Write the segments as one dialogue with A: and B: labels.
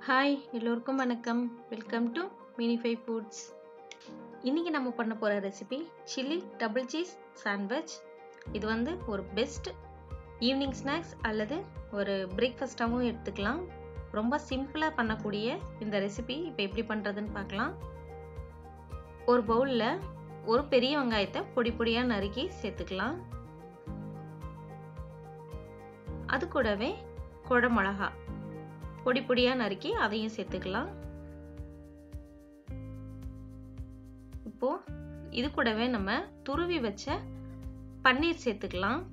A: hi எல்லோருக்கும் வணக்கம் welcome to minify foods இன்றைக்கி நம்ம பண்ண போகிற recipe chilli double cheese sandwich இது வந்து ஒரு பெஸ்ட் ஈவினிங் ஸ்நாக்ஸ் அல்லது ஒரு பிரேக்ஃபாஸ்ட்டாகவும் எடுத்துக்கலாம் ரொம்ப சிம்பிளாக பண்ணக்கூடிய இந்த ரெசிபி இப்போ எப்படி பண்ணுறதுன்னு பார்க்கலாம் ஒரு பவுலில் ஒரு பெரிய வெங்காயத்தை பொடி பொடியாக நறுக்கி சேர்த்துக்கலாம் அது கூடவே குழ மிளகா பொடி பொடியாக நறுக்கி அதையும் சேர்த்துக்கலாம் இப்போ இது கூடவே நம்ம துருவி வச்ச பன்னீர் சேர்த்துக்கலாம்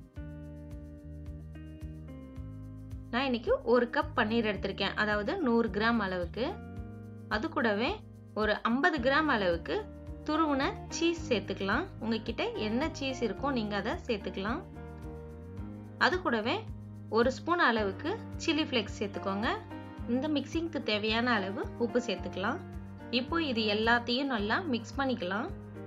A: நான் இன்னைக்கு ஒரு கப் பன்னீர் எடுத்திருக்கேன் அதாவது நூறு கிராம் அளவுக்கு அது கூடவே ஒரு ஐம்பது கிராம் அளவுக்கு துருவுன சீஸ் சேர்த்துக்கலாம் உங்ககிட்ட என்ன சீஸ் இருக்கோ நீங்கள் அதை சேர்த்துக்கலாம் அது கூடவே ஒரு ஸ்பூன் அளவுக்கு சில்லி ஃப்ளேக்ஸ் சேர்த்துக்கோங்க இந்த மிக்சிங்க்கு தேவையான அளவு உப்பு சேர்த்துக்கலாம் இப்போ இது எல்லாத்தையும் நல்லா மிக்ஸ் பண்ணிக்கலாம்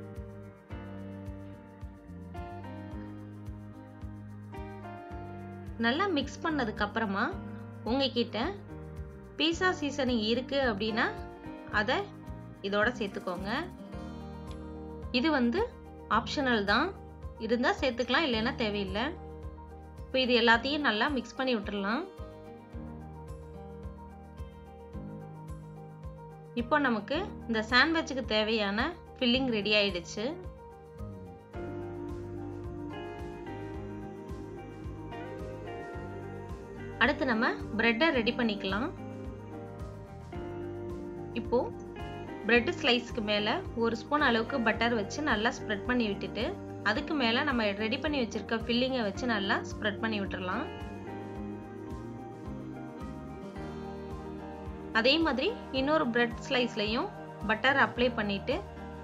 A: நல்லா மிக்ஸ் பண்ணதுக்கு அப்புறமா உங்ககிட்ட பீஸா சீசனிங் இருக்கு அப்படின்னா அதை இதோட சேர்த்துக்கோங்க இது வந்து ஆப்ஷனல் தான் இருந்தால் சேர்த்துக்கலாம் இல்லைன்னா தேவையில்லை இப்போ இது எல்லாத்தையும் நல்லா மிக்ஸ் பண்ணி விட்டுடலாம் இப்போ நமக்கு இந்த சாண்ட்விச்சுக்கு தேவையான ஃபில்லிங் ரெடி ஆயிடுச்சு அடுத்து நம்ம பிரெட்டை ரெடி பண்ணிக்கலாம் இப்போ பிரெட் ஸ்லைஸ்க்கு மேலே ஒரு ஸ்பூன் அளவுக்கு பட்டர் வச்சு நல்லா ஸ்ப்ரெட் பண்ணி விட்டுட்டு அதுக்கு மேலே நம்ம ரெடி பண்ணி வச்சிருக்க ஃபில்லிங்கை வச்சு நல்லா ஸ்ப்ரெட் பண்ணி விட்டுறலாம் அதே மாதிரி இன்னொரு பிரெட் ஸ்லைஸ்லையும் பட்டர் அப்ளை பண்ணிட்டு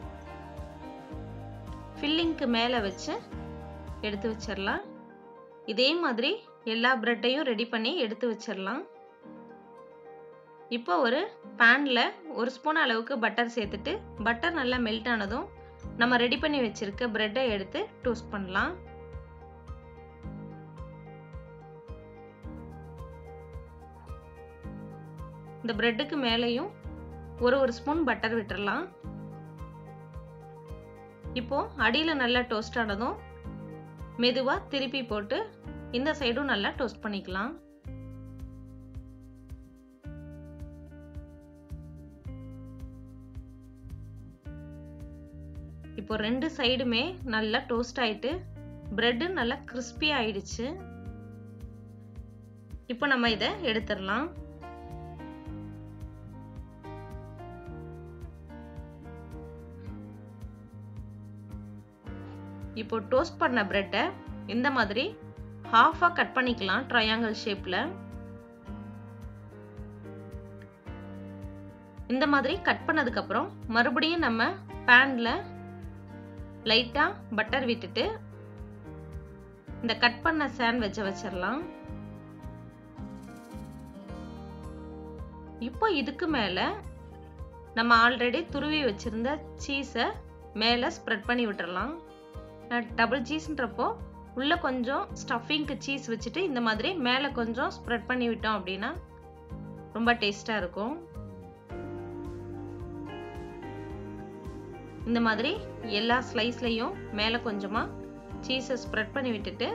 A: ஃபில்லிங்க்கு மேலே வச்சு எடுத்து வச்சிடலாம் இதே மாதிரி எல்லா பிரெட்டையும் ரெடி பண்ணி எடுத்து வச்சிடலாம் இப்போ ஒரு பேனில் ஒரு ஸ்பூன் அளவுக்கு பட்டர் சேர்த்துட்டு பட்டர் நல்லா மெல்ட் ஆனதும் நம்ம ரெடி பண்ணி வச்சிருக்க பிரெட்டை எடுத்து டோஸ்ட் பண்ணலாம் இந்த பிரெட்டுக்கு மேலேயும் ஒரு ஒரு ஸ்பூன் பட்டர் விட்டுறலாம் இப்போ அடியில் நல்லா டோஸ்ட் ஆனதும் மெதுவாக திருப்பி போட்டு இந்த சைடும் நல்லா டோஸ்ட் பண்ணிக்கலாம் இப்போ ரெண்டு சைடுமே நல்லா டோஸ்ட் ஆயிட்டு பிரெட்டு நல்லா கிறிஸ்பி ஆயிடுச்சு இப்போ நம்ம இதை எடுத்துடலாம் இப்போ டோஸ்ட் பண்ண பிரெட்டை இந்த மாதிரி ஹாஃபாக கட் பண்ணிக்கலாம் ட்ரையாங்கிள் ஷேப்பில் இந்த மாதிரி கட் பண்ணதுக்கப்புறம் மறுபடியும் நம்ம பேனில் லைட்டாக பட்டர் விட்டுட்டு இந்த கட் பண்ண சாண்ட்விச்சை வச்சிடலாம் இப்போ இதுக்கு மேலே நம்ம ஆல்ரெடி துருவி வச்சுருந்த சீஸை மேலே ஸ்ப்ரெட் பண்ணி விட்டுறலாம் டபுள் சீஸ்ன்றப்போ உள்ளே கொஞ்சம் ஸ்டஃபிங்க்கு சீஸ் வச்சுட்டு இந்த மாதிரி மேலே கொஞ்சம் ஸ்ப்ரெட் பண்ணி விட்டோம் அப்படின்னா ரொம்ப டேஸ்ட்டாக இருக்கும் இந்த மாதிரி எல்லா ஸ்லைஸ்லையும் மேலே கொஞ்சமாக சீஸை ஸ்ப்ரெட் பண்ணி விட்டுட்டு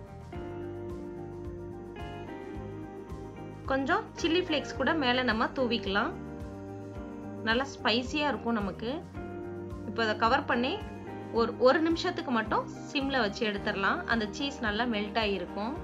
A: கொஞ்சம் சில்லி ஃப்ளேக்ஸ் கூட மேலே நம்ம தூவிக்கலாம் நல்லா ஸ்பைசியாக இருக்கும் நமக்கு இப்போ அதை கவர் பண்ணி ஒரு ஒரு நிமிஷத்துக்கு மட்டும் சிம்மில் வச்சு எடுத்துடலாம் அந்த சீஸ் நல்லா மெல்ட் ஆகிருக்கும்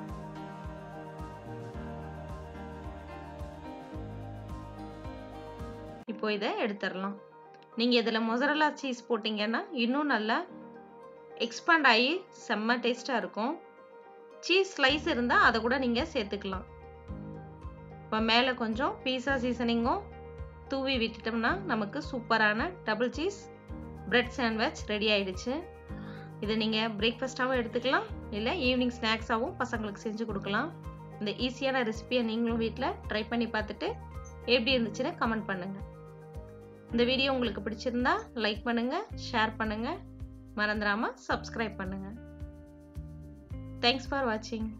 A: இப்போ இதை எடுத்துடலாம் நீங்கள் இதில் மொசரலா சீஸ் போட்டிங்கன்னா இன்னும் நல்லா எக்ஸ்பாண்ட் ஆகி செம்ம டேஸ்ட்டாக இருக்கும் சீஸ் ஸ்லைஸ் இருந்தால் அதை கூட நீங்கள் சேர்த்துக்கலாம் இப்போ மேலே கொஞ்சம் பீஸா சீசனிங்கும் தூவி விட்டுட்டோம்னா நமக்கு சூப்பரான double cheese bread sandwich ready ஆயிடுச்சு இதை நீங்கள் பிரேக்ஃபாஸ்ட்டாகவும் எடுத்துக்கலாம் இல்லை ஈவினிங் ஸ்நாக்ஸாகவும் பசங்களுக்கு செஞ்சு கொடுக்கலாம் இந்த ஈஸியான ரெசிபியை நீங்களும் வீட்டில் ட்ரை பண்ணி பார்த்துட்டு எப்படி இருந்துச்சுன்னு கமெண்ட் பண்ணுங்கள் இந்த வீடியோ உங்களுக்கு பிடிச்சிருந்தா லைக் பண்ணுங்கள் ஷேர் பண்ணுங்கள் மறந்துடாமல் சப்ஸ்கிரைப் பண்ணுங்கள் தேங்க்ஸ் ஃபார் வாட்சிங்